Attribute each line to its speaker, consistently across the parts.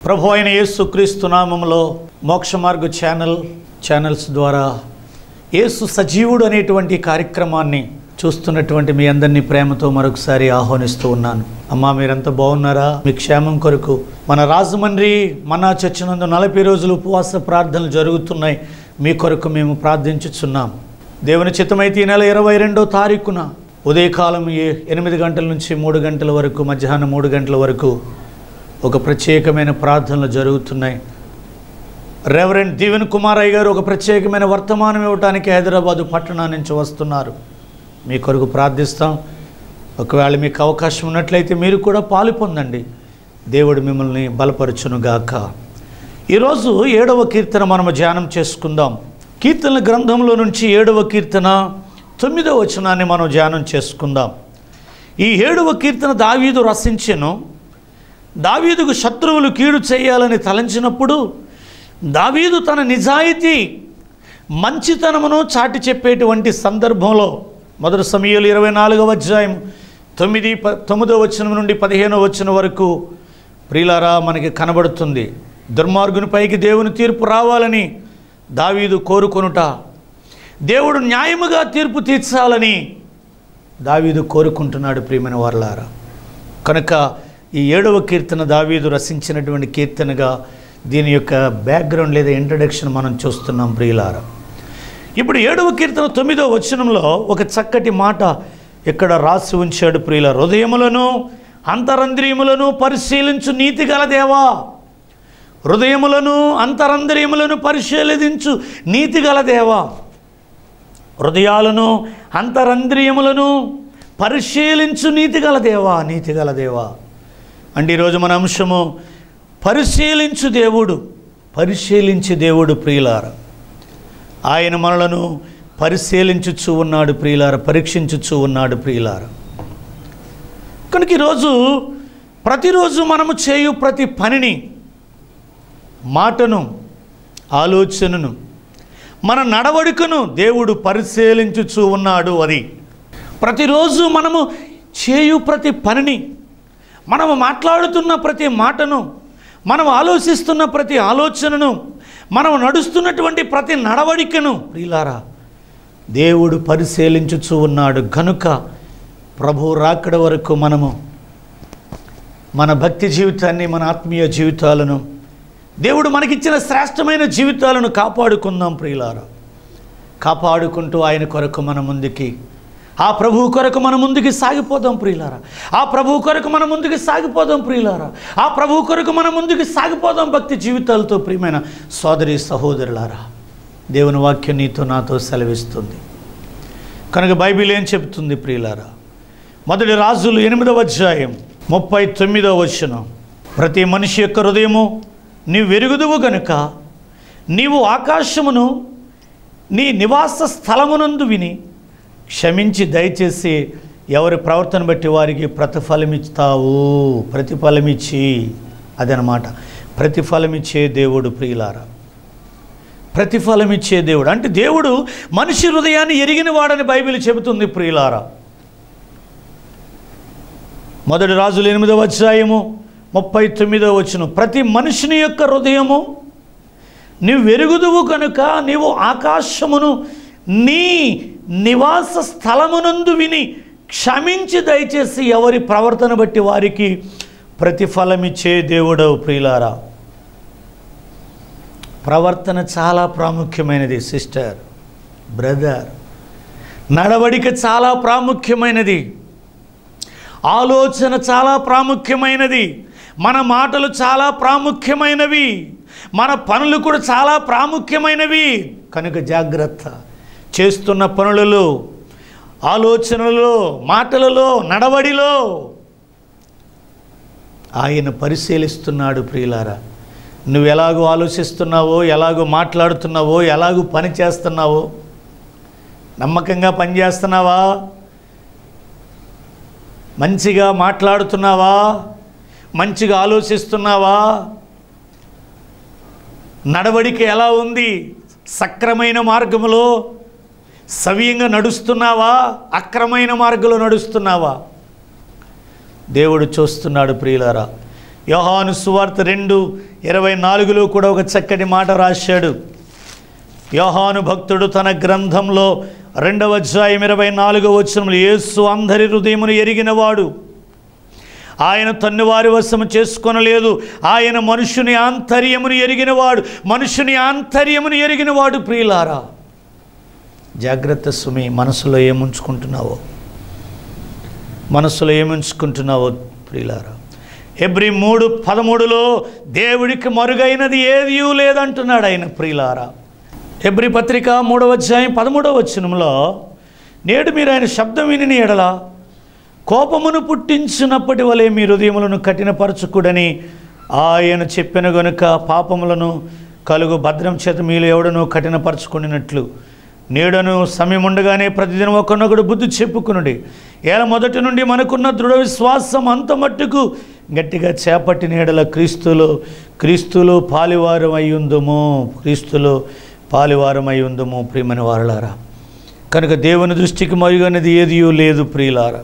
Speaker 1: ప్రభు అయిన యేసు క్రీస్తు నామంలో మోక్ష మార్గ ఛానల్ ఛానల్స్ ద్వారా యేసు సజీవుడు అనేటువంటి కార్యక్రమాన్ని చూస్తున్నటువంటి మీ అందరినీ ప్రేమతో మరొకసారి ఆహ్వానిస్తూ ఉన్నాను అమ్మా మీరంతా బాగున్నారా మీ క్షేమం కొరకు మన రాజమండ్రి మన చర్చినందు నలభై రోజులు ఉపవాస ప్రార్థనలు జరుగుతున్నాయి మీ కొరకు మేము ప్రార్థించుచున్నాం దేవుని చిత్తమైతే ఈ నెల ఇరవై రెండో తారీఖున ఉదయకాలం ఏ- ఎనిమిది గంటల నుంచి మూడు గంటల వరకు మధ్యాహ్నం మూడు గంటల వరకు ఒక ప్రత్యేకమైన ప్రార్థనలు జరుగుతున్నాయి రెవరెండ్ దీవెన్ కుమారయ్య గారు ఒక ప్రత్యేకమైన వర్తమానం ఇవ్వడానికి హైదరాబాదు పట్టణం నుంచి వస్తున్నారు మీ కొరకు ప్రార్థిస్తాం ఒకవేళ మీకు అవకాశం ఉన్నట్లయితే మీరు కూడా పాలు పొందండి దేవుడు మిమ్మల్ని బలపరచునుగాక ఈరోజు ఏడవ కీర్తన మనము ధ్యానం చేసుకుందాం కీర్తనల గ్రంథంలో నుంచి ఏడవ కీర్తన తొమ్మిదవ వచనాన్ని మనం ధ్యానం చేసుకుందాం ఈ ఏడవ కీర్తన దావీదు రసించెను దావీదుకు శత్రువులు కీడు చేయాలని తలంచినప్పుడు దావీదు తన నిజాయితీ మంచితనమును చాటి చెప్పేటువంటి సందర్భంలో మొదటి సమయాలు ఇరవై నాలుగవ అధ్యాయం తొమ్మిది ప తొమ్మిదో వచనం నుండి పదిహేనో వచనం వరకు ప్రియులారా మనకి కనబడుతుంది దుర్మార్గునిపైకి దేవుని తీర్పు రావాలని దావీదు కోరుకొనుట దేవుడు న్యాయముగా తీర్పు తీర్చాలని దావీదు కోరుకుంటున్నాడు ప్రియమైన వారలారా కనుక ఈ ఏడవ కీర్తన దావీదు రచించినటువంటి కీర్తనగా దీని యొక్క బ్యాక్గ్రౌండ్ లేదా ఇంట్రడక్షన్ మనం చూస్తున్నాం ప్రియులారా ఇప్పుడు ఏడవ కీర్తన తొమ్మిదో వచనంలో ఒక చక్కటి మాట ఇక్కడ రాసి ఉంచాడు ప్రియుల హృదయములను అంతరంద్రియములను పరిశీలించు నీతి గల దేవా హృదయములను అంతరంద్రియములను పరిశీలించు నీతి గల దేవా హృదయాలను అంతరంద్రియములను పరిశీలించు నీతి గల దేవా నీతి గల దేవా అంటే ఈరోజు మన అంశము పరిశీలించు దేవుడు పరిశీలించు దేవుడు ప్రియులార ఆయన మనలను పరిశీలించుచూ ఉన్నాడు ప్రియులార పరీక్షించుచూ ఉన్నాడు ప్రియులార కనుక ఈరోజు ప్రతిరోజు మనము చేయు ప్రతి పనిని మాటను ఆలోచనను మన నడవడికను దేవుడు పరిశీలించుచూ ఉన్నాడు అది ప్రతిరోజు మనము చేయు ప్రతి పనిని మనము మాట్లాడుతున్న ప్రతి మాటను మనం ఆలోచిస్తున్న ప్రతి ఆలోచనను మనం నడుస్తున్నటువంటి ప్రతి నడవడికను ప్రియులారా దేవుడు పరిశీలించుచూ ఉన్నాడు కనుక ప్రభు రాకడ వరకు మనము మన భక్తి జీవితాన్ని మన ఆత్మీయ జీవితాలను దేవుడు మనకిచ్చిన శ్రేష్టమైన జీవితాలను కాపాడుకుందాం ప్రియులారా కాపాడుకుంటూ ఆయన కొరకు మన ముందుకి ఆ ప్రభువు కొరకు మన ముందుకి సాగిపోదాం ప్రియులారా ఆ ప్రభువు కొరకు మన ముందుకి సాగిపోదాం ప్రియులారా ఆ ప్రభువు కొరకు మన ముందుకి సాగిపోదాం భక్తి జీవితాలతో ప్రియమైన సోదరి సహోదరులారా దేవుని వాక్యం నీతో నాతో సెలవిస్తుంది కనుక బైబిల్ ఏం చెబుతుంది ప్రియులారా మొదటి రాజులు ఎనిమిదవ అధ్యాయం ముప్పై తొమ్మిదవ వచనం ప్రతి మనిషి యొక్క హృదయము నీవు వెరుగుదువు గనుక నీవు ఆకాశమును నీ నివాస స్థలమునందు విని క్షమించి దయచేసి ఎవరి ప్రవర్తన బట్టి వారికి ప్రతిఫలమిస్తావు ప్రతిఫలమిచ్చి అదనమాట ప్రతిఫలమిచ్చే దేవుడు ప్రియులారా ప్రతిఫలమిచ్చే దేవుడు అంటే దేవుడు మనిషి హృదయాన్ని ఎరిగిన వాడని బైబిల్ చెబుతుంది ప్రియులారా మొదటి రాజులు ఎనిమిదవ అధ్యాయము ముప్పై తొమ్మిదవ వచ్చును ప్రతి మనిషిని యొక్క హృదయము నీవు వెరుగుదువు కనుక నీవు ఆకాశమును నీ నివాస స్థలమునందు విని క్షమించి దయచేసి ఎవరి ప్రవర్తన బట్టి వారికి ప్రతిఫలమిచ్చే దేవుడవు ప్రియులారా ప్రవర్తన చాలా ప్రాముఖ్యమైనది సిస్టర్ బ్రదర్ నడవడిక చాలా ప్రాముఖ్యమైనది ఆలోచన చాలా ప్రాముఖ్యమైనది మన మాటలు చాలా ప్రాముఖ్యమైనవి మన పనులు కూడా చాలా ప్రాముఖ్యమైనవి కనుక జాగ్రత్త చేస్తున్న పనులలో ఆలోచనలలో మాటలలో నడవడిలో ఆయన పరిశీలిస్తున్నాడు ప్రియులారా నువ్వు ఎలాగో ఆలోచిస్తున్నావో ఎలాగో మాట్లాడుతున్నావో ఎలాగో పని చేస్తున్నావో నమ్మకంగా పని చేస్తున్నావా మంచిగా మాట్లాడుతున్నావా మంచిగా ఆలోచిస్తున్నావా నడవడిక ఎలా ఉంది సక్రమైన మార్గములో సవ్యంగా నడుస్తున్నావా అక్రమైన మార్గంలో నడుస్తున్నావా దేవుడు చూస్తున్నాడు ప్రియులారా యోహాను సువార్త రెండు ఇరవై నాలుగులో కూడా ఒక చక్కటి మాట రాశాడు యోహాను భక్తుడు తన గ్రంథంలో రెండవ అధ్యాయం ఇరవై నాలుగో వచనంలో యేసు అందరి హృదయమును ఎరిగినవాడు ఆయన తన్ను వారి వశము చేసుకొనలేదు ఆయన మనుషుని ఆంతర్యమును ఎరిగినవాడు మనుషుని ఆంతర్యమును ఎరిగినవాడు ప్రియులారా జాగ్రత్త సుమి మనసులో ఏముంచుకుంటున్నావో మనసులో ఏముంచుకుంటున్నావో ప్రియులారా ఎబ్రి మూడు పదమూడులో దేవుడికి మరుగైనది ఏది లేదంటున్నాడు ఆయన ప్రియులారా ఎబ్రి పత్రిక మూడవ అధ్యాయం పదమూడవ వచనంలో నేడు మీరు ఆయన శబ్దం విని ఎడల కోపమును పుట్టించినప్పటి వలె మీ హృదయములను కఠినపరచుకుడని ఆయన చెప్పిన గనుక పాపములను కలుగు భద్రం చేత మీలో ఎవడను కఠినపరచుకున్నట్లు నేడను సమయం ఉండగానే ప్రతిదినం ఒకనొకడు బుద్ధి చెప్పుకునుడి ఏల మొదటి నుండి మనకున్న దృఢ విశ్వాసం అంత మట్టుకు గట్టిగా చేపట్టి నీడల క్రీస్తులో క్రీస్తులో పాలివారం అయ్యుందుము క్రీస్తులో పాలివారం అయ్యుందుము ప్రియమని వారలారా కనుక దేవుని దృష్టికి మరుగనేది ఏదియూ లేదు ప్రియులారా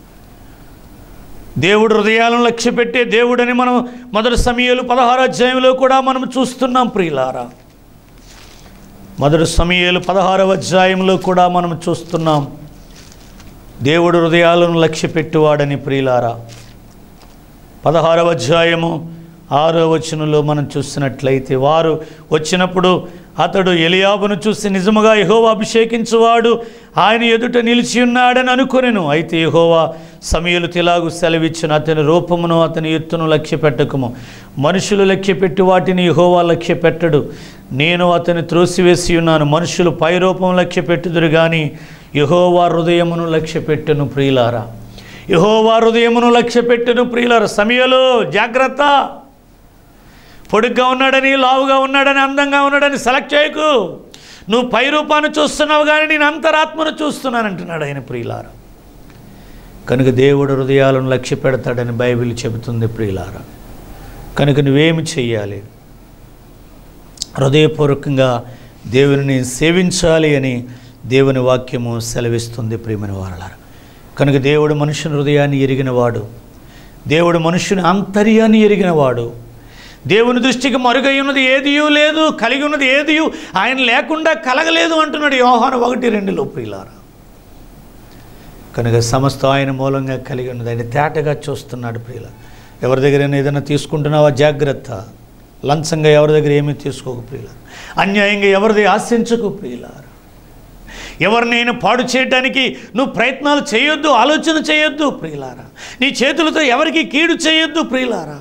Speaker 1: దేవుడు హృదయాలను లక్ష్య పెట్టే దేవుడని మనం మొదటి సమయాలు పదహారు అధ్యాయంలో కూడా మనం చూస్తున్నాం ప్రియులారా మొదటి సమయాలు పదహారవ అధ్యాయంలో కూడా మనం చూస్తున్నాం దేవుడు హృదయాలను లక్ష్య పెట్టువాడని ప్రియులారా పదహారవ అధ్యాయము ఆరో వచనంలో మనం చూసినట్లయితే వారు వచ్చినప్పుడు అతడు ఎలియాబును చూసి నిజముగా యహోవా అభిషేకించువాడు ఆయన ఎదుట నిలిచి ఉన్నాడని అనుకొనెను అయితే యహోవా సమయలు తిలాగు సెలవిచ్చిన అతని రూపమును అతని ఎత్తును లక్ష్య పెట్టకము మనుషులు లక్ష్య పెట్టి వాటిని యహోవా లక్ష్య పెట్టడు నేను అతని త్రోసివేసి ఉన్నాను మనుషులు పై రూపం లక్ష్య పెట్టుదురు కానీ యహోవా హృదయమును లక్ష్య పెట్టెను ప్రియులారా యహోవా హృదయమును లక్ష్య పెట్టెను ప్రియులారా సమయలో జాగ్రత్త పొడుగ్గా ఉన్నాడని లావుగా ఉన్నాడని అందంగా ఉన్నాడని సెలెక్ట్ చేయకు నువ్వు పై రూపాన్ని చూస్తున్నావు కానీ నేను అంతరాత్మను చూస్తున్నాను అంటున్నాడు ఆయన ప్రియులార కనుక దేవుడు హృదయాలను లక్ష్య పెడతాడని బైబిల్ చెబుతుంది ప్రియులార కనుక నువ్వేమి చెయ్యాలి హృదయపూర్వకంగా దేవుని సేవించాలి అని దేవుని వాక్యము సెలవిస్తుంది ప్రియమైన వారలారా కనుక దేవుడు మనుషుని హృదయాన్ని ఎరిగినవాడు దేవుడు మనుషుని ఆంతర్యాన్ని ఎరిగినవాడు దేవుని దృష్టికి మరుగై ఉన్నది ఏదియూ లేదు కలిగి ఉన్నది ఏదియూ ఆయన లేకుండా కలగలేదు అంటున్నాడు యోహాను ఒకటి రెండులో ప్రియులారా కనుక సమస్త ఆయన మూలంగా కలిగి ఉన్నది ఆయన తేటగా చూస్తున్నాడు ప్రియుల ఎవరి దగ్గరైనా ఏదైనా తీసుకుంటున్నావా జాగ్రత్త లంచంగా ఎవరి దగ్గర ఏమీ తీసుకోకు ప్రియుల అన్యాయంగా ఎవరిది ఆశించకు ప్రియులారా ఎవరినైనా పాడు చేయడానికి నువ్వు ప్రయత్నాలు చేయొద్దు ఆలోచన చేయొద్దు ప్రియులారా నీ చేతులతో ఎవరికి కీడు చేయొద్దు ప్రియులారా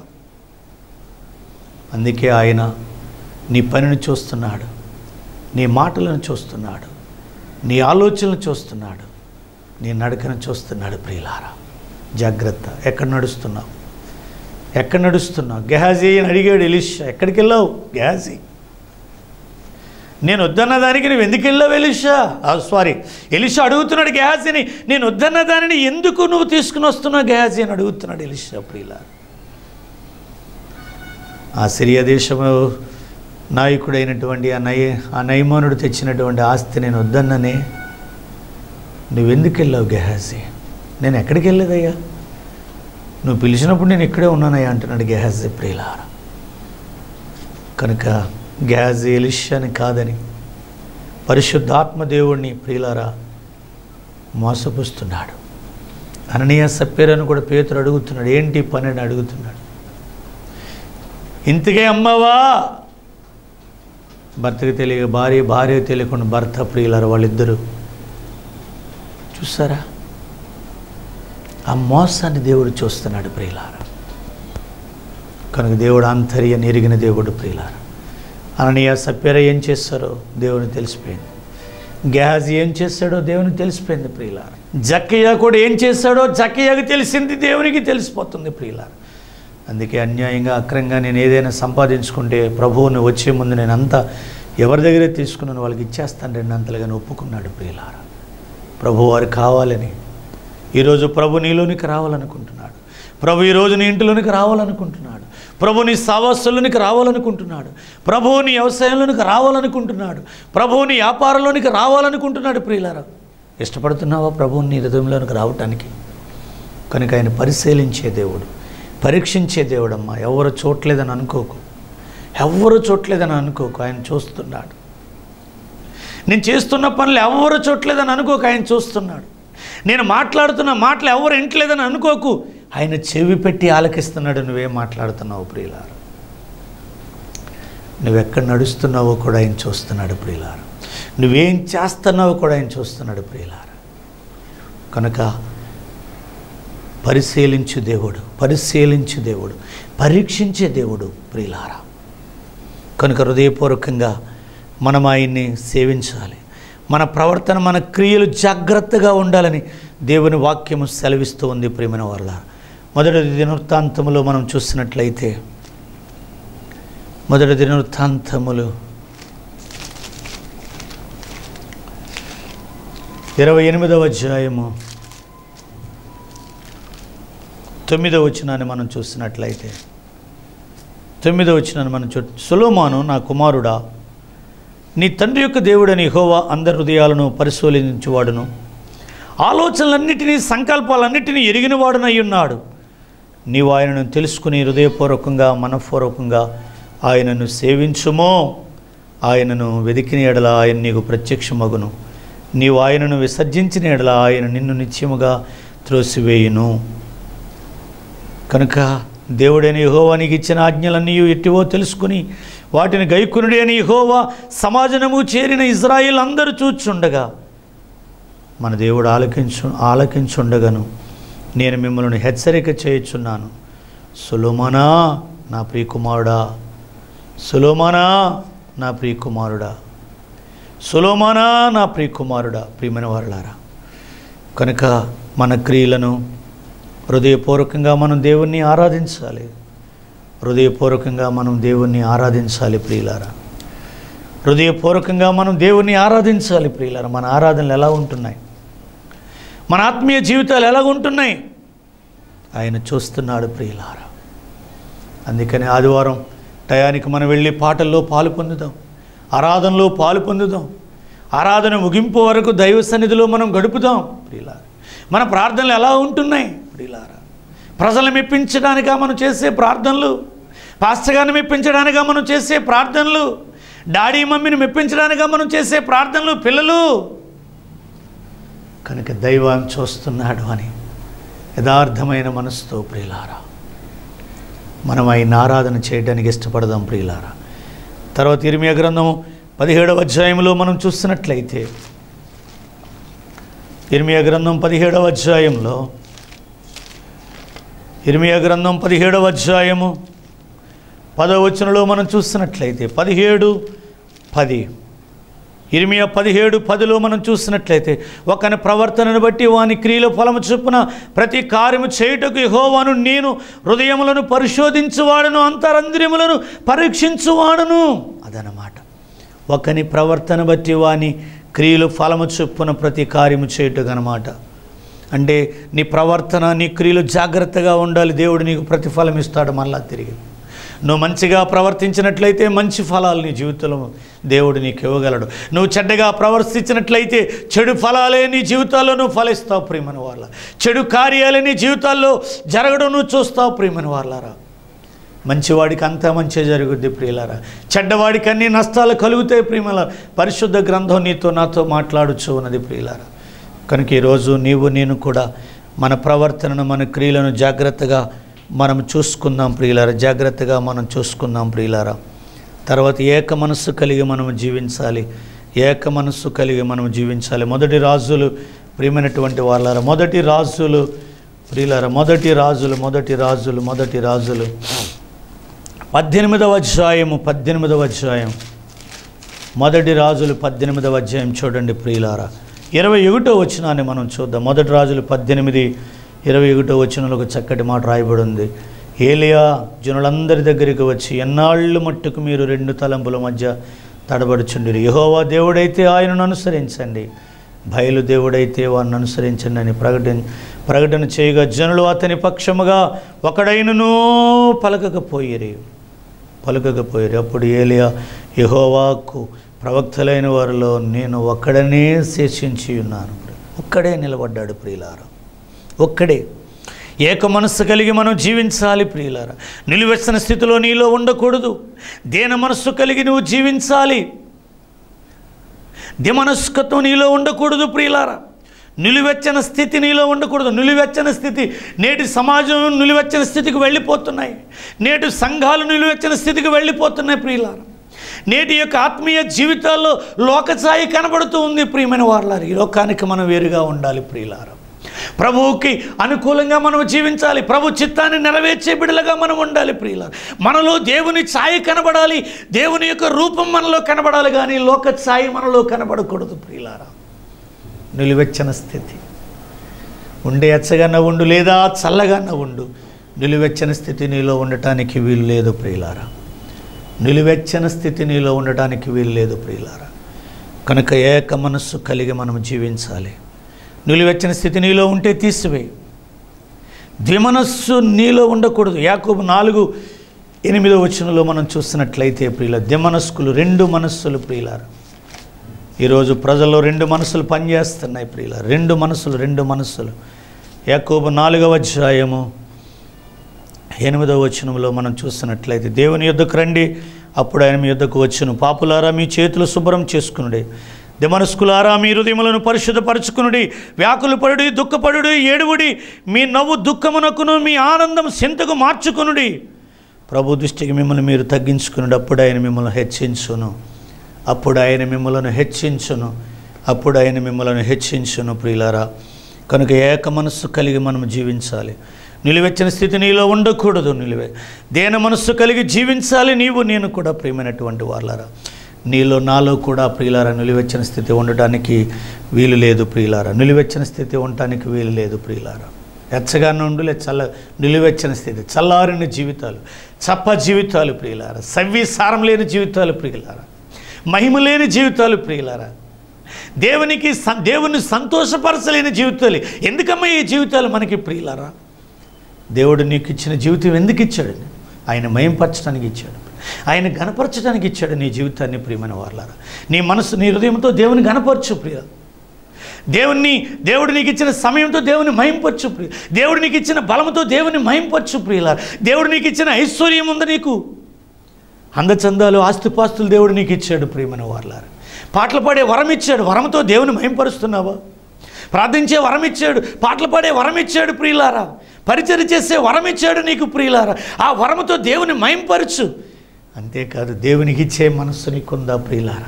Speaker 1: అందుకే ఆయన నీ పనిని చూస్తున్నాడు నీ మాటలను చూస్తున్నాడు నీ ఆలోచనలు చూస్తున్నాడు నీ నడకను చూస్తున్నాడు ప్రియులారా జాగ్రత్త ఎక్కడ నడుస్తున్నావు ఎక్కడ నడుస్తున్నావు గెహాజీ అని అడిగాడు ఎలిషా ఎక్కడికి వెళ్ళావు గెహాజీ నేను వద్దన్న దానికి నువ్వు ఎందుకు వెళ్ళావు ఎలిషా సారీ ఎలిషా అడుగుతున్నాడు గెహాజీని నేను వద్దన్న దానిని ఎందుకు నువ్వు తీసుకుని వస్తున్నావు గెహాజీ అని అడుగుతున్నాడు ఎలిషా ప్రియులారా ఆ సిరియా దేశము నాయకుడైనటువంటి ఆ నయ ఆ నయమానుడు తెచ్చినటువంటి ఆస్తి నేను వద్దన్ననే నువ్వెందుకు వెళ్ళావు గెహాజీ నేను ఎక్కడికి వెళ్ళేదయ్యా నువ్వు పిలిచినప్పుడు నేను ఇక్కడే ఉన్నానయ్యా అంటున్నాడు గెహాజీ ప్రియులార కనుక గెహాజీ ఎలిషాని కాదని పరిశుద్ధాత్మ దేవుణ్ణి ప్రియులారా మోసపుస్తున్నాడు అననీయ సప్పేరని కూడా పేతురు అడుగుతున్నాడు ఏంటి పని అని అడుగుతున్నాడు ఇంతకే అమ్మవా భర్తకి తెలియక భార్య భార్య తెలియకుండా భర్త ప్రియులారు వాళ్ళిద్దరూ చూసారా ఆ మోసాన్ని దేవుడు చూస్తున్నాడు ప్రియులార కనుక దేవుడు ఆంతర్యాన్ని ఎరిగిన దేవుడు ప్రియులార అననీయ సప్యర ఏం చేస్తారో దేవుని తెలిసిపోయింది గెహాజీ ఏం చేస్తాడో దేవునికి తెలిసిపోయింది ప్రియులార జక్కయ్య కూడా ఏం చేస్తాడో జక్కయ్యకి తెలిసింది దేవునికి తెలిసిపోతుంది ప్రియులార అందుకే అన్యాయంగా అక్రంగా నేను ఏదైనా సంపాదించుకుంటే ప్రభువుని వచ్చే ముందు నేను అంతా ఎవరి దగ్గరే తీసుకున్నాను వాళ్ళకి ఇచ్చేస్తాను రెండంతలుగా ఒప్పుకున్నాడు ప్రియులార ప్రభు వారు కావాలని ఈరోజు ప్రభు నీలోనికి రావాలనుకుంటున్నాడు ప్రభు ఈరోజు నీ ఇంటిలోనికి రావాలనుకుంటున్నాడు ప్రభు నీ సావాసులోనికి రావాలనుకుంటున్నాడు ప్రభువు నీ వ్యవసాయంలోనికి రావాలనుకుంటున్నాడు ప్రభువు నీ వ్యాపారంలోనికి రావాలనుకుంటున్నాడు ప్రియులారా ఇష్టపడుతున్నావా ప్రభువు నీ హృదయంలోనికి రావటానికి కనుక ఆయన పరిశీలించే దేవుడు పరీక్షించే దేవుడమ్మా ఎవరు చూడలేదని అనుకోకు ఎవరు చూడలేదని అనుకోకు ఆయన చూస్తున్నాడు నేను చేస్తున్న పనులు ఎవరు చూడలేదని అనుకోకు ఆయన చూస్తున్నాడు నేను మాట్లాడుతున్న మాటలు ఎవరు వింటలేదని అనుకోకు ఆయన చెవి పెట్టి ఆలకిస్తున్నాడు నువ్వేం మాట్లాడుతున్నావు ప్రియులారు నువ్వెక్కడ నడుస్తున్నావో కూడా ఆయన చూస్తున్నాడు ప్రియులారు నువ్వేం చేస్తున్నావో కూడా ఆయన చూస్తున్నాడు ప్రియులారు కనుక పరిశీలించు దేవుడు పరిశీలించు దేవుడు పరీక్షించే దేవుడు ప్రియులారా కనుక హృదయపూర్వకంగా మనం ఆయన్ని సేవించాలి మన ప్రవర్తన మన క్రియలు జాగ్రత్తగా ఉండాలని దేవుని వాక్యము సెలవిస్తూ ఉంది ప్రేమైన వాళ్ళ మొదటి దినవృత్తాంతములో మనం చూసినట్లయితే మొదటి దినవృత్తాంతములు ఇరవై ఎనిమిదవ అధ్యాయము తొమ్మిదవ వచనాన్ని మనం చూసినట్లయితే తొమ్మిదవ వచనాన్ని మనం చూ సులోమాను నా కుమారుడా నీ తండ్రి యొక్క దేవుడని హోవా అందరి హృదయాలను పరిశీలించువాడును ఆలోచనలన్నిటినీ సంకల్పాలన్నిటినీ ఎరిగినవాడునై ఉన్నాడు నీవు ఆయనను తెలుసుకుని హృదయపూర్వకంగా మనఃపూర్వకంగా ఆయనను సేవించుమో ఆయనను వెదికిన ఎడల ఆయన నీకు ప్రత్యక్షమగును నీవు ఆయనను విసర్జించిన ఎడల ఆయన నిన్ను నిత్యముగా త్రోసివేయును కనుక దేవుడైన యహోవా నీకు ఇచ్చిన ఆజ్ఞలన్నీ ఎట్టివో తెలుసుకుని వాటిని గైకునుడి అని యహోవా సమాజనము చేరిన ఇజ్రాయిల్ అందరూ చూచుండగా మన దేవుడు ఆలకించు ఆలకించుండగను నేను మిమ్మల్ని హెచ్చరిక చేయుచున్నాను సులోమనా నా ప్రియకుమారుడా సులోమనా నా ప్రియకుమారుడా సులోమనా నా ప్రియకుమారుడా ప్రియమైన వారులారా కనుక మన క్రియలను హృదయపూర్వకంగా మనం దేవుణ్ణి ఆరాధించాలి హృదయపూర్వకంగా మనం దేవుణ్ణి ఆరాధించాలి ప్రియులారా హృదయపూర్వకంగా మనం దేవుణ్ణి ఆరాధించాలి ప్రియులారా మన ఆరాధనలు ఎలా ఉంటున్నాయి మన ఆత్మీయ జీవితాలు ఎలా ఉంటున్నాయి ఆయన చూస్తున్నాడు ప్రియులారా అందుకని ఆదివారం టయానికి మనం వెళ్ళి పాటల్లో పాలు పొందుదాం ఆరాధనలో పాలు పొందుదాం ఆరాధన ముగింపు వరకు దైవ సన్నిధిలో మనం గడుపుదాం ప్రియులారా మన ప్రార్థనలు ఎలా ఉంటున్నాయి ప్రియులారా ప్రజలు మెప్పించడానికా మనం చేసే ప్రార్థనలు పాస్టర్ గారిని మెప్పించడానికా మనం చేసే ప్రార్థనలు డాడీ మమ్మీని మెప్పించడానికా మనం చేసే ప్రార్థనలు పిల్లలు కనుక దైవాన్ని చూస్తున్నాడు అని యథార్థమైన మనసుతో ప్రియులారా మనం ఆయన ఆరాధన చేయడానికి ఇష్టపడదాం ప్రియులారా తర్వాత ఇరిమియా గ్రంథం పదిహేడవ అధ్యాయంలో మనం చూస్తున్నట్లయితే ఇర్మియా గ్రంథం పదిహేడవ అధ్యాయంలో ఇర్మియా గ్రంథం పదిహేడవ అధ్యాయము పదవచనలో మనం చూస్తున్నట్లయితే పదిహేడు పది ఇర్మియా పదిహేడు పదిలో మనం చూసినట్లయితే ఒకని ప్రవర్తనను బట్టి వాని క్రియల ఫలము చొప్పున ప్రతి కార్యము చేయుటకు యెహోవాను నేను హృదయములను పరిశోధించువాడను అంతరంద్రియములను పరీక్షించువాడను అదనమాట ఒకని ప్రవర్తన బట్టి వాని క్రియలు ఫలము చొప్పున ప్రతి కార్యము చేయుటకు అనమాట అంటే నీ ప్రవర్తన నీ క్రియలు జాగ్రత్తగా ఉండాలి దేవుడు నీకు ప్రతిఫలం ఇస్తాడు మళ్ళా తిరిగి నువ్వు మంచిగా ప్రవర్తించినట్లయితే మంచి ఫలాలు నీ జీవితంలో దేవుడు నీకు ఇవ్వగలడు నువ్వు చెడ్డగా ప్రవర్తించినట్లయితే చెడు ఫలాలే నీ జీవితాల్లో నువ్వు ఫలిస్తావు ప్రియమని వాళ్ళ చెడు కార్యాలే నీ జీవితాల్లో జరగడం నువ్వు చూస్తావు ప్రియమని వాళ్ళారా మంచివాడికి అంతా మంచి జరుగుద్ది ప్రియులారా చెడ్డవాడికి అన్ని నష్టాలు కలుగుతాయి ప్రియమల పరిశుద్ధ గ్రంథం నీతో నాతో మాట్లాడుచు ఉన్నది ప్రియులారా కనుక ఈరోజు నీవు నేను కూడా మన ప్రవర్తనను మన క్రియలను జాగ్రత్తగా మనం చూసుకుందాం ప్రియులారా జాగ్రత్తగా మనం చూసుకుందాం ప్రియులారా తర్వాత ఏక మనస్సు కలిగి మనం జీవించాలి ఏక మనస్సు కలిగి మనం జీవించాలి మొదటి రాజులు ప్రియమైనటువంటి వాళ్ళారా మొదటి రాజులు ప్రియులారా మొదటి రాజులు మొదటి రాజులు మొదటి రాజులు పద్దెనిమిదవ అధ్యాయము పద్దెనిమిదవ అధ్యాయం మొదటి రాజులు పద్దెనిమిదవ అధ్యాయం చూడండి ప్రియులారా ఇరవై ఒకటో వచనాన్ని మనం చూద్దాం మొదటి రాజులు పద్దెనిమిది ఇరవై ఒకటో వచనంలో ఒక చక్కటి మాట రాయబడి ఉంది ఏలియా జనులందరి దగ్గరికి వచ్చి ఎన్నాళ్ళు మట్టుకు మీరు రెండు తలంపుల మధ్య తడబడుచుండిరి యహోవా దేవుడైతే ఆయనను అనుసరించండి బయలు దేవుడైతే వారిని అనుసరించండి అని ప్రకటన ప్రకటన చేయగా జనులు అతని పక్షముగా ఒకడైనను పలకకపోయిరి పలుకకపోయారు అప్పుడు ఏలియా యహోవాకు ప్రవక్తలైన వారిలో నేను ఒక్కడనే శేషించి ఉన్నాను ఒక్కడే నిలబడ్డాడు ప్రియులారా ఒక్కడే ఏక మనస్సు కలిగి మనం జీవించాలి ప్రియులారా నిలువెచ్చని స్థితిలో నీలో ఉండకూడదు దేన మనస్సు కలిగి నువ్వు జీవించాలి దిమనస్కత్వం నీలో ఉండకూడదు ప్రియులారా నిలువెచ్చని స్థితి నీలో ఉండకూడదు నిలువెచ్చని స్థితి నేటి సమాజం నిలువెచ్చని స్థితికి వెళ్ళిపోతున్నాయి నేటి సంఘాలు నిలువెచ్చని స్థితికి వెళ్ళిపోతున్నాయి ప్రియులారా నేటి యొక్క ఆత్మీయ జీవితాల్లో లోకఛాయి కనబడుతూ ఉంది ప్రియమైన వారులారు ఈ లోకానికి మనం వేరుగా ఉండాలి ప్రియులారా ప్రభువుకి అనుకూలంగా మనం జీవించాలి ప్రభు చిత్తాన్ని నెరవేర్చే బిడలుగా మనం ఉండాలి ప్రియుల మనలో దేవుని ఛాయ కనబడాలి దేవుని యొక్క రూపం మనలో కనబడాలి కానీ లోక ఛాయ మనలో కనబడకూడదు ప్రియులారా నిలువెచ్చన స్థితి ఉండే ఎచ్చగా నవ్వుండు లేదా చల్లగా నవ్వుండు నిలువెచ్చని స్థితి నీలో ఉండటానికి వీలు లేదు ప్రియులారా నిలువెచ్చని స్థితి నీలో ఉండటానికి వీలు లేదు ప్రియులారా కనుక ఏక మనస్సు కలిగి మనం జీవించాలి నిలువెచ్చని స్థితి నీలో ఉంటే తీసివేయి ద్విమనస్సు నీలో ఉండకూడదు యాకోబు నాలుగు ఎనిమిదో వచనంలో మనం చూస్తున్నట్లయితే ప్రియుల ద్విమనస్కులు రెండు మనస్సులు ప్రియులారు ఈరోజు ప్రజల్లో రెండు మనసులు పనిచేస్తున్నాయి ప్రియుల రెండు మనసులు రెండు మనస్సులు యాకోబు నాలుగవ అధ్యాయము ఎనిమిదవ వచనంలో మనం చూస్తున్నట్లయితే దేవుని యొద్దకు రండి అప్పుడు ఆయన మీ యొద్దకు వచ్చును పాపులారా మీ చేతులు శుభ్రం చేసుకునుడి దిమనస్కులారా మీ హృదయములను పరిశుద్ధపరచుకునుడి వ్యాకులు పడుడి దుఃఖపడుడి ఏడువుడి మీ నవ్వు దుఃఖమునకును మీ ఆనందం సింతకు మార్చుకునుడి ప్రభు దృష్టికి మిమ్మల్ని మీరు తగ్గించుకునుడు అప్పుడు ఆయన మిమ్మల్ని హెచ్చించును అప్పుడు ఆయన మిమ్మల్ని హెచ్చించును అప్పుడు ఆయన మిమ్మల్ని హెచ్చించును ప్రియులారా కనుక ఏక మనస్సు కలిగి మనం జీవించాలి నిలువెచ్చని స్థితి నీలో ఉండకూడదు నిలువే దేన మనస్సు కలిగి జీవించాలి నీవు నేను కూడా ప్రియమైనటువంటి వాళ్ళారా నీలో నాలో కూడా ప్రియులారా నిలువెచ్చని స్థితి ఉండటానికి వీలు లేదు ప్రియులారా నిలువెచ్చని స్థితి ఉండటానికి వీలు లేదు ప్రియులారా ఎచ్చగా నుండి లే చల్ల నిలువెచ్చని స్థితి చల్లారిన జీవితాలు చప్ప జీవితాలు ప్రియులారా సవ్వి సారం లేని జీవితాలు ప్రియులారా మహిమ లేని జీవితాలు ప్రియులారా దేవునికి స- దేవుని సంతోషపరచలేని జీవితాలు ఎందుకమ్మా ఈ జీవితాలు మనకి ప్రియులారా దేవుడు నీకు ఇచ్చిన జీవితం ఎందుకు ఇచ్చాడు ఆయన మయంపరచడానికి ఇచ్చాడు ఆయన గణపరచడానికి ఇచ్చాడు నీ జీవితాన్ని ప్రియమైన వాళ్ళారా నీ మనసు నీ హృదయంతో దేవుని గణపరచు ప్రియ దేవుణ్ణి దేవుడు నీకు ఇచ్చిన సమయంతో దేవుని మహింపరచు ప్రియ దేవుడు నీకు ఇచ్చిన బలంతో దేవుని మహింపరచు ప్రియుల దేవుడు నీకు ఇచ్చిన ఐశ్వర్యం ఉంది నీకు అందచందాలు ఆస్తిపాస్తులు దేవుడు నీకు ఇచ్చాడు ప్రియమైన వాళ్ళారా పాటలు పాడే వరం ఇచ్చాడు వరంతో దేవుని మహింపరుస్తున్నావా ప్రార్థించే వరం ఇచ్చాడు పాటలు పాడే వరం ఇచ్చాడు ప్రియులారా పరిచయం చేసే వరం ఇచ్చాడు నీకు ప్రియులారా ఆ వరముతో దేవుని మహింపరచు అంతేకాదు దేవునికి ఇచ్చే మనస్సు నీకుందా ప్రియులారా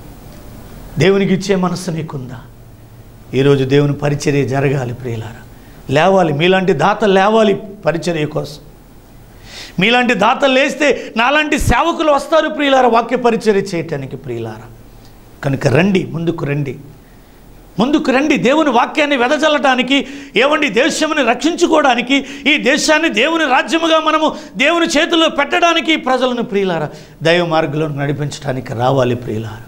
Speaker 1: దేవునికి ఇచ్చే మనస్సు నీకుందా ఈరోజు దేవుని పరిచర్య జరగాలి ప్రియులారా లేవాలి మీలాంటి దాతలు లేవాలి పరిచర్య కోసం మీలాంటి దాతలు లేస్తే నాలాంటి సేవకులు వస్తారు ప్రియులారా వాక్య పరిచర్య చేయటానికి ప్రియులారా కనుక రండి ముందుకు రండి ముందుకు రండి దేవుని వాక్యాన్ని వెదజల్లటానికి ఏమండి దేశముని రక్షించుకోవడానికి ఈ దేశాన్ని దేవుని రాజ్యముగా మనము దేవుని చేతుల్లో పెట్టడానికి ప్రజలను ప్రియులారా దైవ మార్గంలో నడిపించడానికి రావాలి ప్రియులారా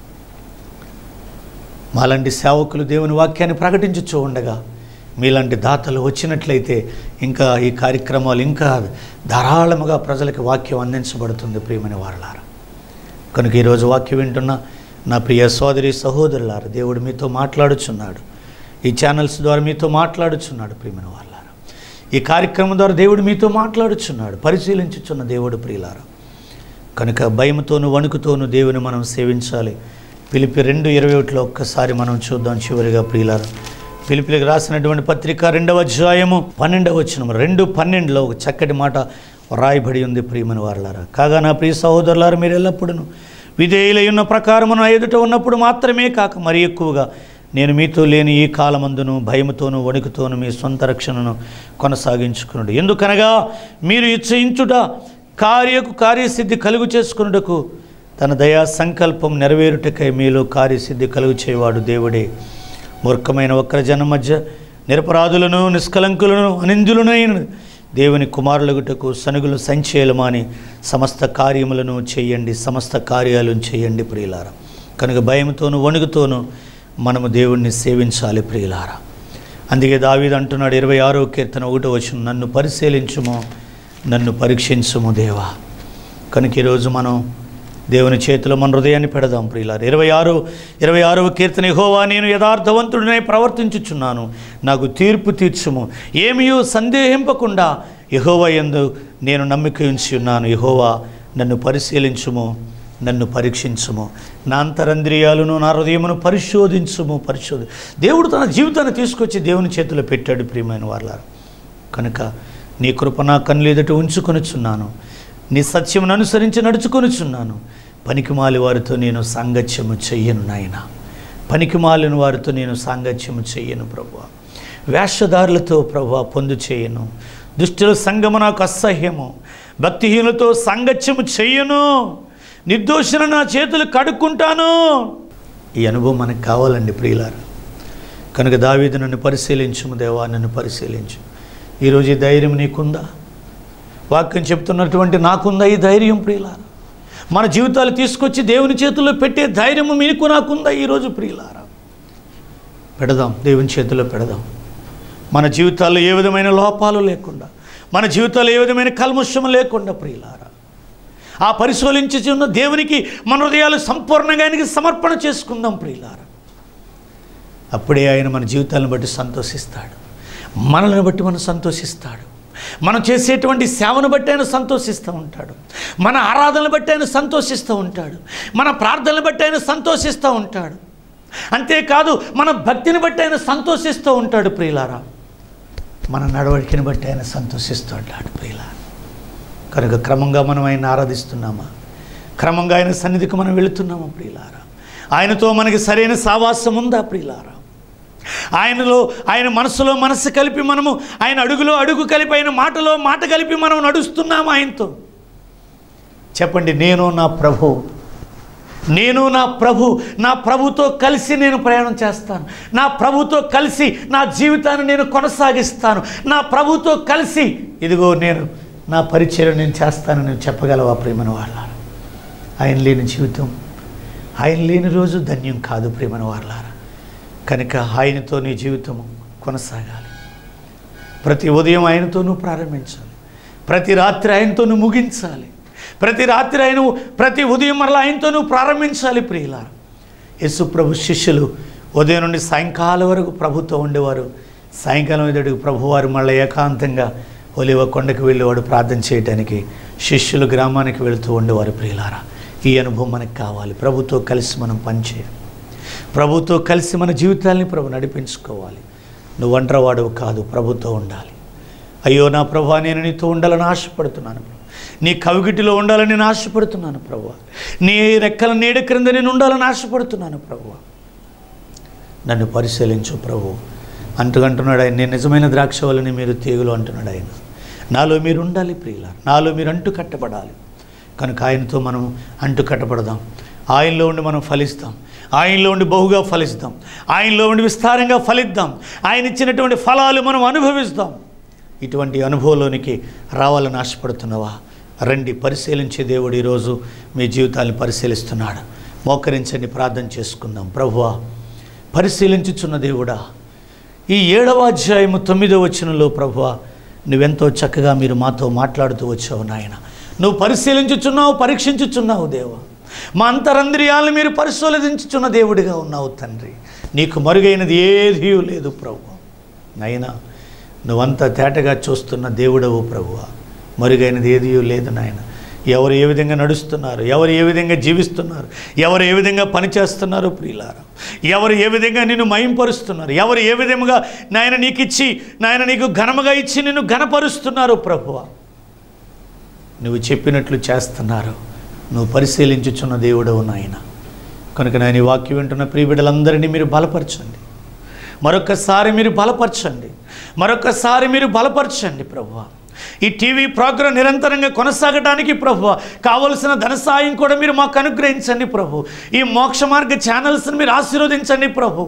Speaker 1: మాలాంటి సేవకులు దేవుని వాక్యాన్ని ప్రకటించుచూ ఉండగా మీలాంటి దాతలు వచ్చినట్లయితే ఇంకా ఈ కార్యక్రమాలు ఇంకా ధారాళముగా ప్రజలకు వాక్యం అందించబడుతుంది ప్రియమైన వారలారా కనుక ఈరోజు వాక్యం వింటున్న నా ప్రియ సోదరి సహోదరులారా దేవుడు మీతో మాట్లాడుచున్నాడు ఈ ఛానల్స్ ద్వారా మీతో మాట్లాడుచున్నాడు ప్రియమైన వాళ్ళారా ఈ కార్యక్రమం ద్వారా దేవుడు మీతో మాట్లాడుచున్నాడు పరిశీలించుచున్న దేవుడు ప్రియులారా కనుక భయంతోను వణుకుతోను దేవుని మనం సేవించాలి పిలిపి రెండు ఇరవై ఒకటిలో ఒక్కసారి మనం చూద్దాం చివరిగా ప్రియులారా పిలిపిలికి రాసినటువంటి పత్రిక రెండవ అధ్యాయము పన్నెండవ వచనం రెండు పన్నెండులో ఒక చక్కటి మాట రాయబడి ఉంది ప్రియమని వారలారా కాగా నా ప్రియ సహోదరులారా మీరు ఎల్లప్పుడూ విధేయులై ఉన్న ప్రకారము నా ఎదుట ఉన్నప్పుడు మాత్రమే కాక మరి ఎక్కువగా నేను మీతో లేని ఈ కాలమందును భయముతోను వణుకుతోను మీ సొంత రక్షణను కొనసాగించుకున్నాడు ఎందుకనగా మీరు ఇచ్చయించుట కార్యకు కార్యసిద్ధి కలుగు చేసుకున్నటకు తన దయా సంకల్పం నెరవేరుటకై మీలో కార్యసిద్ధి కలుగు చేయవాడు దేవుడే మూర్ఖమైన వక్ర జనం మధ్య నిరపరాధులను నిష్కలంకులను అనిందులనైన దేవుని కుమారులగుటకు సనుగులు సంచేయలమాని సమస్త కార్యములను చేయండి సమస్త కార్యాలను చేయండి ప్రియులారా కనుక భయంతోను వణుకుతోను మనము దేవుణ్ణి సేవించాలి ప్రియులారా అందుకే దావీదు అంటున్నాడు ఇరవై ఆరో కీర్తన ఒకటో వచ్చిన నన్ను పరిశీలించుము నన్ను పరీక్షించుము దేవా కనుక ఈరోజు మనం దేవుని చేతిలో మన హృదయాన్ని పెడదాం ప్రియులారు ఇరవై ఆరు ఇరవై ఆరవ కీర్తన యెహోవా నేను యథార్థవంతుడినై ప్రవర్తించుచున్నాను నాకు తీర్పు తీర్చుము ఏమియో సందేహింపకుండా యెహోవా యందు నేను నమ్మిక ఉంచి ఉన్నాను యెహోవా నన్ను పరిశీలించుము నన్ను పరీక్షించుము నా అంతరంద్రియాలను నా హృదయమును పరిశోధించుము పరిశోధి దేవుడు తన జీవితాన్ని తీసుకొచ్చి దేవుని చేతిలో పెట్టాడు ప్రియమైన వాళ్ళ కనుక నీ కృప నా కన్నులు ఎదుట ఉంచుకొనుచున్నాను నీ సత్యమును అనుసరించి నడుచుకొనుచున్నాను పనికిమాలి వారితో నేను సాంగత్యము చెయ్యను నాయన పనికిమాలిన వారితో నేను సాంగత్యము చెయ్యను ప్రభు వేషధారులతో ప్రభు పొందు చేయను దుష్టుల సంగము నాకు అసహ్యము భక్తిహీనులతో సాంగత్యము చెయ్యను నిర్దోషులను నా చేతులు కడుక్కుంటాను ఈ అనుభవం మనకు కావాలండి ప్రియులారు కనుక దావీదు నన్ను పరిశీలించుము దేవా నన్ను పరిశీలించు ఈరోజు ఈ ధైర్యం నీకుందా వాక్యం చెప్తున్నటువంటి నాకుందా ఈ ధైర్యం ప్రియులారా మన జీవితాలు తీసుకొచ్చి దేవుని చేతుల్లో పెట్టే ధైర్యము మీకు నాకుందా ఈరోజు ప్రియులారా పెడదాం దేవుని చేతిలో పెడదాం మన జీవితాల్లో ఏ విధమైన లోపాలు లేకుండా మన జీవితాల్లో ఏ విధమైన కల్ముషం లేకుండా ప్రియులారా ఆ పరిశోధించుచున్న దేవునికి మన హృదయాలు సంపూర్ణంగా ఆయనకి సమర్పణ చేసుకుందాం ప్రియులారా అప్పుడే ఆయన మన జీవితాలను బట్టి సంతోషిస్తాడు మనల్ని బట్టి మనం సంతోషిస్తాడు మనం చేసేటువంటి సేవను బట్టి ఆయన సంతోషిస్తూ ఉంటాడు మన ఆరాధనలు బట్టి ఆయన సంతోషిస్తూ ఉంటాడు మన ప్రార్థనలు బట్టి ఆయన సంతోషిస్తూ ఉంటాడు అంతేకాదు మన భక్తిని బట్టి ఆయన సంతోషిస్తూ ఉంటాడు ప్రియులారా మన నడవడికని బట్టి ఆయన సంతోషిస్తూ ఉంటాడు ప్రియులారా కనుక క్రమంగా మనం ఆయన ఆరాధిస్తున్నామా క్రమంగా ఆయన సన్నిధికి మనం వెళుతున్నామా ప్రియులారా ఆయనతో మనకి సరైన సావాసం ఉందా ప్రియులారా ఆయనలో ఆయన మనసులో మనసు కలిపి మనము ఆయన అడుగులో అడుగు కలిపి ఆయన మాటలో మాట కలిపి మనం నడుస్తున్నాము ఆయనతో చెప్పండి నేను నా ప్రభు నేను నా ప్రభు నా ప్రభుతో కలిసి నేను ప్రయాణం చేస్తాను నా ప్రభుతో కలిసి నా జీవితాన్ని నేను కొనసాగిస్తాను నా ప్రభుతో కలిసి ఇదిగో నేను నా పరిచయం నేను చేస్తానని నేను చెప్పగలవా ప్రేమను వాళ్ళ ఆయన లేని జీవితం ఆయన లేని రోజు ధన్యం కాదు ప్రేమను వాళ్ళారా కనుక ఆయనతో నీ జీవితము కొనసాగాలి ప్రతి ఉదయం ఆయనతో నువ్వు ప్రారంభించాలి ప్రతి రాత్రి ఆయనతో నువ్వు ముగించాలి ప్రతి రాత్రి ఆయన ప్రతి ఉదయం మరలా ఆయనతో నువ్వు ప్రారంభించాలి ప్రియులార యేసు ప్రభు శిష్యులు ఉదయం నుండి సాయంకాలం వరకు ప్రభుతో ఉండేవారు సాయంకాలం ఎదుటికి ప్రభువారు మళ్ళీ ఏకాంతంగా ఒలివ కొండకు వెళ్ళేవాడు ప్రార్థన చేయడానికి శిష్యులు గ్రామానికి వెళుతూ ఉండేవారు ప్రియులారా ఈ అనుభవం మనకు కావాలి ప్రభుతో కలిసి మనం పనిచేయాలి ప్రభుతో కలిసి మన జీవితాల్ని ప్రభు నడిపించుకోవాలి నువ్వు ఒంటరివాడవు కాదు ప్రభుతో ఉండాలి అయ్యో నా ప్రభు నేను నీతో ఉండాలని ఆశపడుతున్నాను నీ కవిగిటిలో ఉండాలని నేను ఆశపడుతున్నాను ప్రభు నీ రెక్కల నీడ క్రింద నేను ఉండాలని ఆశపడుతున్నాను ప్రభు నన్ను పరిశీలించు ప్రభు అంటుకుంటున్నాడు ఆయన నేను నిజమైన ద్రాక్ష వలని మీరు తీగులు అంటున్నాడు ఆయన నాలో మీరు ఉండాలి ప్రియుల నాలో మీరు అంటు కట్టబడాలి కనుక ఆయనతో మనం అంటు కట్టబడదాం ఆయనలో ఉండి మనం ఫలిస్తాం ఆయనలో ఉండి బహుగా ఫలిస్తాం ఆయనలో ఉండి విస్తారంగా ఫలిద్దాం ఆయన ఇచ్చినటువంటి ఫలాలు మనం అనుభవిస్తాం ఇటువంటి అనుభవంలోనికి రావాలని ఆశపడుతున్నావా రండి పరిశీలించే దేవుడు ఈరోజు మీ జీవితాన్ని పరిశీలిస్తున్నాడు మోకరించండి ప్రార్థన చేసుకుందాం ప్రభువా పరిశీలించుచున్న దేవుడా ఈ ఏడవ అధ్యాయము తొమ్మిదవ వచనంలో ప్రభువా నువ్వెంతో చక్కగా మీరు మాతో మాట్లాడుతూ వచ్చావు నాయన నువ్వు పరిశీలించుచున్నావు పరీక్షించుచున్నావు దేవా మా అంతరంద్రియాలను మీరు పరిశోధించుచున్న దేవుడిగా ఉన్నావు తండ్రి నీకు మరుగైనది ఏదీ లేదు ప్రభు నైనా నువ్వంత తేటగా చూస్తున్న దేవుడవు ప్రభువా మరుగైనది ఏదీ లేదు నాయన ఎవరు ఏ విధంగా నడుస్తున్నారు ఎవరు ఏ విధంగా జీవిస్తున్నారు ఎవరు ఏ విధంగా పనిచేస్తున్నారు ప్రియులారా ఎవరు ఏ విధంగా నిన్ను మయంపరుస్తున్నారు ఎవరు ఏ విధంగా నాయన నీకు ఇచ్చి నాయన నీకు ఘనముగా ఇచ్చి నిన్ను ఘనపరుస్తున్నారు ప్రభువా నువ్వు చెప్పినట్లు చేస్తున్నారు నువ్వు పరిశీలించుచున్న దేవుడవు నాయన కనుక నేను ఈ వాక్యం వింటున్న ప్రియబిడ్డలందరినీ మీరు బలపరచండి మరొకసారి మీరు బలపరచండి మరొకసారి మీరు బలపరచండి ప్రభువా ఈ టీవీ ప్రోగ్రాం నిరంతరంగా కొనసాగడానికి ప్రభు కావలసిన ధన సాయం కూడా మీరు మాకు అనుగ్రహించండి ప్రభు ఈ మోక్ష మార్గ ఛానల్స్ని మీరు ఆశీర్వదించండి ప్రభు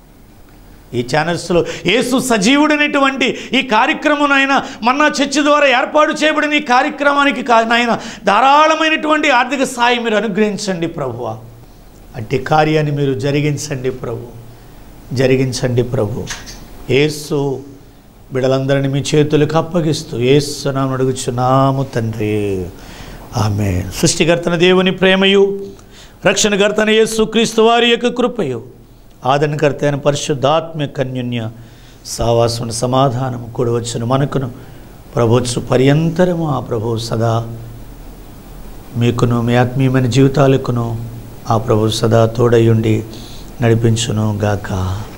Speaker 1: ఈ ఛానల్స్లో యేసు సజీవుడైనటువంటి ఈ కార్యక్రమం ఆయన మన్నా చర్చి ద్వారా ఏర్పాటు చేయబడిన ఈ కార్యక్రమానికి కా- నాయన ధారాళమైనటువంటి ఆర్థిక సాయం మీరు అనుగ్రహించండి ప్రభువ అట్టి కార్యాన్ని మీరు జరిగించండి ప్రభు జరిగించండి ప్రభు యేసు బిడలందరినీ మీ చేతులకు అప్పగిస్తూ ఏసునామం అడుగుచున్నాము తండ్రి ఆమె సృష్టికర్తన దేవుని ప్రేమయు రక్షణకర్తన యేసు క్రీస్తు వారి యొక్క కృపయు ఆదరణకర్త అయిన పరిశుద్ధాత్మ కన్యున్య సావాసమున సమాధానము కూడవచ్చును మనకును ప్రభోత్సు పర్యంతరము ఆ ప్రభు సదా మీకును మీ ఆత్మీయమైన జీవితాలకును ఆ ప్రభు సదా తోడయుండి నడిపించును గాక